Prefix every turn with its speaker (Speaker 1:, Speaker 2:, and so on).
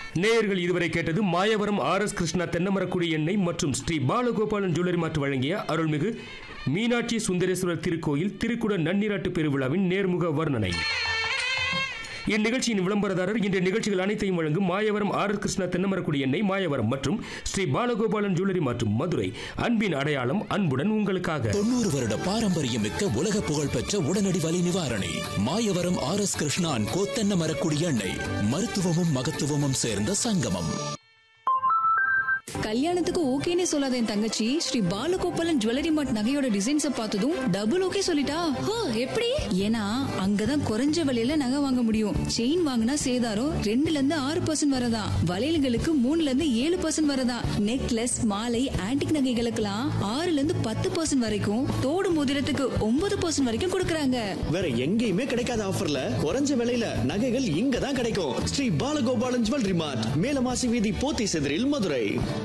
Speaker 1: நேயர்கள் இதுவரை கேட்டது மாயவரம் ஆர் எஸ் கிருஷ்ணா தென்னமரக்குடி எண்ணெய் மற்றும் ஸ்ரீ பாலகோபாலன் ஜுவல்லரி மாற்று வழங்கிய அருள்மிகு மீனாட்சி சுந்தரேஸ்வரர் திருக்கோயில் திருக்குட நன்னீராட்டு பெருவிழாவின் நேர்முக வர்ணனை இந்நிகழ்ச்சியின் விளம்பரதாரர் இன்றைய நிகழ்ச்சிகள் அனைத்தையும் வழங்கும் மாயவரம் ஆர் எஸ் கிருஷ்ணா தென்னமரக்குடி எண்ணெய் மாயவரம் மற்றும் ஸ்ரீ பாலகோபாலன் ஜுவல்லரி மற்றும் மதுரை அன்பின் அடையாளம் அன்புடன் உங்களுக்காக
Speaker 2: தொண்ணூறு வருட பாரம்பரியம் மிக்க உலக புகழ்பெற்ற உடனடி வலி நிவாரணி மாயவரம் ஆர் எஸ் கிருஷ்ணான் கோத்தென்ன மரக்குடி எண்ணெய் மருத்துவமும் மகத்துவமும் சேர்ந்த சங்கமம்
Speaker 3: கல்யாணத்துக்கு ஓகேனே சொல்லாத என் தங்கச்சி ஸ்ரீ பாலகோபாலன் ஜுவல்லரி மார்ட் நகையோட டிசைன்ஸ பார்த்ததும் டபுள் ஓகே சொல்லிட்டா ஹோ எப்படி ஏன்னா அங்கதான் குறைஞ்ச விலையில நகை வாங்க முடியும் செயின் வாங்கினா சேதாரம் ரெண்டுல இருந்து ஆறு பர்சன்ட் வரதா வளையல்களுக்கு மூணுல இருந்து ஏழு பர்சன்ட் வரதா நெக்லஸ் மாலை ஆன்டிக் நகைகளுக்கெல்லாம் ஆறுல இருந்து பத்து பர்சன்ட் வரைக்கும் தோடு மோதிரத்துக்கு ஒன்பது பர்சன்ட் வரைக்கும் கொடுக்கறாங்க
Speaker 4: வேற எங்கேயுமே கிடைக்காத ஆஃபர்ல குறைஞ்ச விலையில நகைகள் இங்க தான் கிடைக்கும் ஸ்ரீ பாலகோபாலன் ஜுவல்லரி மார்ட் மேலமாசி வீதி போத்தி செதிரில் மதுரை